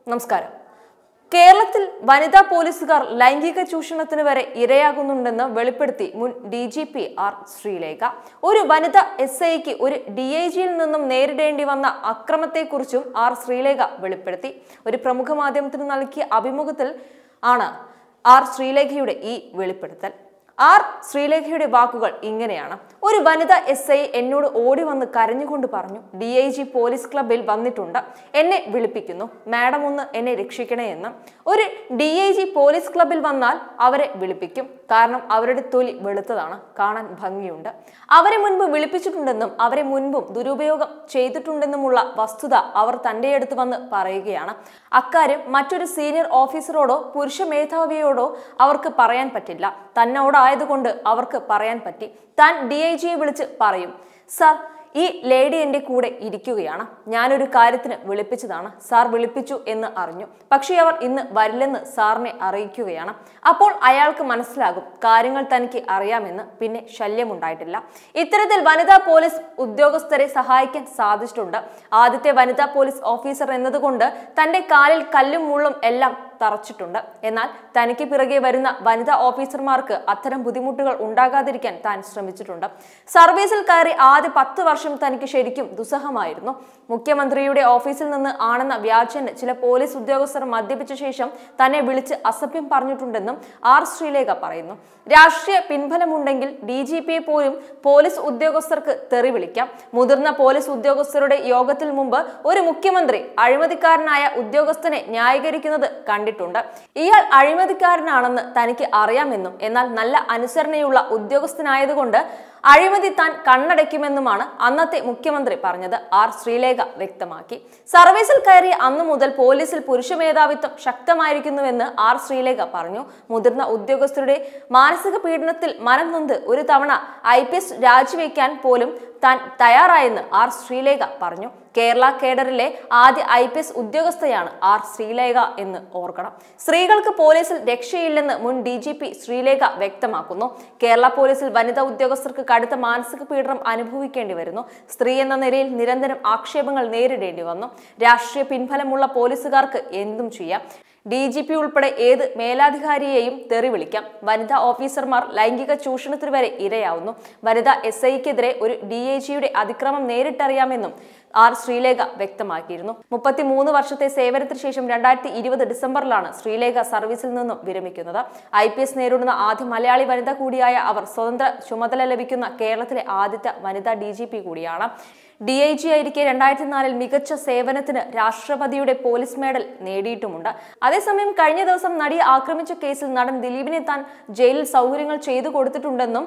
നമസ്കാരം കേരളത്തിൽ വനിതാ പോലീസുകാർ ലൈംഗിക ചൂഷണത്തിന് വരെ ഇരയാകുന്നുണ്ടെന്ന് വെളിപ്പെടുത്തി മുൻ D G P R Sreelekha ഒരു വനിത എസ് ഐക്ക് ഒരു ഡി ഐ ജിയിൽ നിന്നും നേരിടേണ്ടി വന്ന അക്രമത്തെക്കുറിച്ചും ആർ ശ്രീലേഖ വെളിപ്പെടുത്തി ഒരു പ്രമുഖ മാധ്യമത്തിന് നൽകിയ അഭിമുഖത്തിൽ ആണ് ആർ ശ്രീലേഖയുടെ ഈ വെളിപ്പെടുത്തൽ ആർ ശ്രീലേഖയുടെ വാക്കുകൾ ഇങ്ങനെയാണ് ഒരു വനിത എസ് ഐ എന്നോട് ഓടി വന്ന് കരഞ്ഞുകൊണ്ട് പറഞ്ഞു ഡി ഐ ജി പോലീസ് ക്ലബിൽ വന്നിട്ടുണ്ട് എന്നെ വിളിപ്പിക്കുന്നു മാഡം ഒന്ന് എന്നെ രക്ഷിക്കണേ എന്ന് ഒരു ഡി ഐ ജി പോലീസ് ക്ലബിൽ വന്നാൽ അവരെ വിളിപ്പിക്കും കാരണം അവരുടെ തൊലി വെളുത്തതാണ് കാണാൻ ഭംഗിയുണ്ട് അവരെ മുൻപ് വിളിപ്പിച്ചിട്ടുണ്ടെന്നും അവരെ മുൻപും ദുരുപയോഗം ചെയ്തിട്ടുണ്ടെന്നുമുള്ള വസ്തുത അവർ തന്റെ അടുത്ത് വന്ന് പറയുകയാണ് അക്കാര്യം മറ്റൊരു സീനിയർ ഓഫീസറോടോ പുരുഷ മേധാവിയോടോ അവർക്ക് പറയാൻ പറ്റില്ല തന്നോടായതുകൊണ്ട് അവർക്ക് പറയാൻ പറ്റി താൻ ഡി ഐ ജിയെ വിളിച്ച് പറയും സാർ ഈ ലേഡി എൻ്റെ കൂടെ ഇരിക്കുകയാണ് ഞാനൊരു കാര്യത്തിന് വിളിപ്പിച്ചതാണ് സാർ വിളിപ്പിച്ചു എന്ന് അറിഞ്ഞു പക്ഷേ അവർ ഇന്ന് വരില്ലെന്ന് സാറിനെ അറിയിക്കുകയാണ് അപ്പോൾ അയാൾക്ക് മനസ്സിലാകും കാര്യങ്ങൾ തനിക്ക് അറിയാമെന്ന് പിന്നെ ശല്യമുണ്ടായിട്ടില്ല ഇത്തരത്തിൽ വനിതാ പോലീസ് ഉദ്യോഗസ്ഥരെ സഹായിക്കാൻ സാധിച്ചിട്ടുണ്ട് ആദ്യത്തെ വനിതാ പോലീസ് ഓഫീസർ എന്നതുകൊണ്ട് തന്റെ കാലിൽ കല്ലും മുള്ളും എല്ലാം തറച്ചിട്ടുണ്ട് എന്നാൽ തനിക്ക് പിറകെ വരുന്ന വനിതാ ഓഫീസർമാർക്ക് അത്തരം ബുദ്ധിമുട്ടുകൾ ഉണ്ടാകാതിരിക്കാൻ താൻ ശ്രമിച്ചിട്ടുണ്ട് സർവീസിൽ കയറി ആദ്യ പത്ത് വർഷം തനിക്ക് ശരിക്കും ദുസ്സഹമായിരുന്നു മുഖ്യമന്ത്രിയുടെ ഓഫീസിൽ നിന്ന് ആണെന്ന വ്യാജന് ചില പോലീസ് ഉദ്യോഗസ്ഥർ മദ്യപിച്ച ശേഷം തന്നെ വിളിച്ച് അസഭ്യം പറഞ്ഞിട്ടുണ്ടെന്നും ആർ ശ്രീലേഖ പറയുന്നു രാഷ്ട്രീയ പിൻബലമുണ്ടെങ്കിൽ ഡി ജി പിയെ പോലും പോലീസ് ഉദ്യോഗസ്ഥർക്ക് തെറി വിളിക്കാം മുതിർന്ന പോലീസ് ഉദ്യോഗസ്ഥരുടെ യോഗത്തിൽ മുമ്പ് ഒരു മുഖ്യമന്ത്രി അഴിമതിക്കാരനായ ഉദ്യോഗസ്ഥനെ ന്യായീകരിക്കുന്നത് കണ്ടിട്ടുണ്ട് ഇയാൾ അഴിമതിക്കാരനാണെന്ന് തനിക്ക് അറിയാമെന്നും എന്നാൽ നല്ല അനുസരണയുള്ള ഉദ്യോഗസ്ഥനായതുകൊണ്ട് അഴിമതി താൻ കണ്ണടയ്ക്കുമെന്നുമാണ് അന്നത്തെ മുഖ്യമന്ത്രി പറഞ്ഞത് ആർ ശ്രീലേഖ വ്യക്തമാക്കി സർവീസിൽ കയറിയ അന്നു മുതൽ പോലീസിൽ പുരുഷ മേധാവിത്വം ശക്തമായിരിക്കുന്നുവെന്ന് ആർ ശ്രീലേഖ പറഞ്ഞു മുതിർന്ന ഉദ്യോഗസ്ഥരുടെ മാനസിക പീഡനത്തിൽ മനം നൊന്ത് ഒരു തവണ ഐ പി എസ് രാജിവെക്കാൻ പോലും താൻ തയ്യാറായെന്ന് ആർ ശ്രീലേഖ പറഞ്ഞു കേരള കേഡറിലെ ആദ്യ ഐ പി എസ് ഉദ്യോഗസ്ഥയാണ് ആർ ശ്രീലേഖ എന്ന് ഓർക്കണം സ്ത്രീകൾക്ക് പോലീസിൽ രക്ഷയില്ലെന്ന് മുൻ ഡി ജി പി ശ്രീലേഖ വ്യക്തമാക്കുന്നു കേരള പോലീസിൽ വനിതാ ഉദ്യോഗസ്ഥർക്ക് കടുത്ത മാനസിക പീഡനം അനുഭവിക്കേണ്ടി വരുന്നു സ്ത്രീ എന്ന നിലയിൽ നിരന്തരം ആക്ഷേപങ്ങൾ നേരിടേണ്ടി വന്നു രാഷ്ട്രീയ പിൻഫലമുള്ള പോലീസുകാർക്ക് എന്തും ചെയ്യാം ഡി ജി പി ഉൾപ്പെടെ ഏത് മേലാധികാരിയെയും തെറി വിളിക്കാം വനിതാ ഓഫീസർമാർ ലൈംഗിക ചൂഷണത്തിന് വരെ ഇരയാവുന്നു വനിതാ എസ് ഐക്കെതിരെ ഒരു ഡി ഐ ജിയുടെ അതിക്രമം നേരിട്ടറിയാമെന്നും ആർ ശ്രീലേഖ വ്യക്തമാക്കിയിരുന്നു മുപ്പത്തിമൂന്ന് വർഷത്തെ സേവനത്തിന് ശേഷം രണ്ടായിരത്തി ഇരുപത് ഡിസംബറിലാണ് ശ്രീലേഖ സർവീസിൽ നിന്നും വിരമിക്കുന്നത് ഐ പി എസ് നേരിടുന്ന ആദ്യ മലയാളി വനിത കൂടിയായ അവർ സ്വതന്ത്ര ചുമതല ലഭിക്കുന്ന കേരളത്തിലെ ആദ്യത്തെ വനിതാ ഡി ജി പി കൂടിയാണ് ഡി ഐ ജി ആയിരിക്കെ രണ്ടായിരത്തി നാലിൽ മികച്ച സേവനത്തിന് രാഷ്ട്രപതിയുടെ പോലീസ് മെഡൽ നേടിയിട്ടുമുണ്ട് അതേസമയം കഴിഞ്ഞ ദിവസം നടിയെ ആക്രമിച്ച കേസിൽ നടൻ ദിലീപിനെ താൻ ജയിലിൽ സൗകര്യങ്ങൾ ചെയ്തു കൊടുത്തിട്ടുണ്ടെന്നും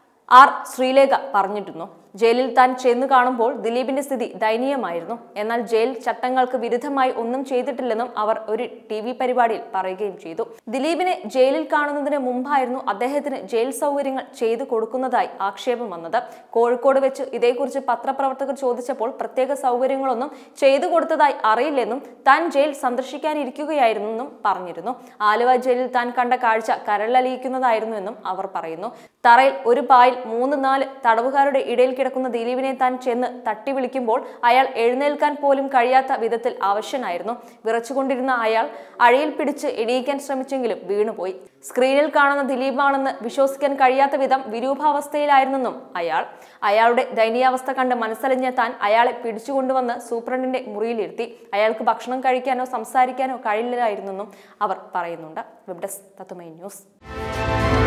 ആർ ശ്രീലേഖ പറഞ്ഞിരുന്നു ജയിലിൽ താൻ ചെന്നു കാണുമ്പോൾ ദിലീപിന്റെ സ്ഥിതി ദയനീയമായിരുന്നു എന്നാൽ ജയിൽ ചട്ടങ്ങൾക്ക് വിരുദ്ധമായി ഒന്നും ചെയ്തിട്ടില്ലെന്നും അവർ ഒരു ടി വി പരിപാടിയിൽ പറയുകയും ചെയ്തു ദിലീപിനെ ജയിലിൽ കാണുന്നതിന് മുമ്പായിരുന്നു അദ്ദേഹത്തിന് ജയിൽ സൗകര്യങ്ങൾ ചെയ്തു കൊടുക്കുന്നതായി ആക്ഷേപം വന്നത് കോഴിക്കോട് വെച്ച് ഇതേക്കുറിച്ച് പത്രപ്രവർത്തകർ ചോദിച്ചപ്പോൾ പ്രത്യേക സൗകര്യങ്ങളൊന്നും ചെയ്തു കൊടുത്തതായി അറിയില്ലെന്നും താൻ ജയിൽ സന്ദർശിക്കാനിരിക്കുകയായിരുന്നെന്നും പറഞ്ഞിരുന്നു ആലുവ ജയിലിൽ താൻ കണ്ട കാഴ്ച കരളലിയിക്കുന്നതായിരുന്നുവെന്നും അവർ പറയുന്നു തറയിൽ ഒരു പായിൽ മൂന്ന് നാല് തടവുകാരുടെ ഇടയിൽ കിടക്കുന്ന ദിലീപിനെ താൻ ചെന്ന് തട്ടി വിളിക്കുമ്പോൾ അയാൾ എഴുന്നേൽക്കാൻ പോലും കഴിയാത്ത വിധത്തിൽ അവശനായിരുന്നു വിറച്ചുകൊണ്ടിരുന്ന അയാൾ അഴിയിൽ പിടിച്ച് എണീക്കാൻ ശ്രമിച്ചെങ്കിലും വീണുപോയി സ്ക്രീനിൽ കാണുന്ന ദിലീപാണെന്ന് വിശ്വസിക്കാൻ കഴിയാത്ത വിധം വിരൂപാവസ്ഥയിലായിരുന്നെന്നും അയാൾ അയാളുടെ ദയനീയാവസ്ഥ കണ്ട് മനസ്സറിഞ്ഞ താൻ അയാളെ പിടിച്ചുകൊണ്ടുവന്ന് സൂപ്രണ്ടിന്റെ മുറിയിലിരുത്തി അയാൾക്ക് ഭക്ഷണം കഴിക്കാനോ സംസാരിക്കാനോ കഴിയില്ലായിരുന്നെന്നും അവർ പറയുന്നുണ്ട് വെബ് ഡെസ്ക് തത്തുമൈ ന്യൂസ്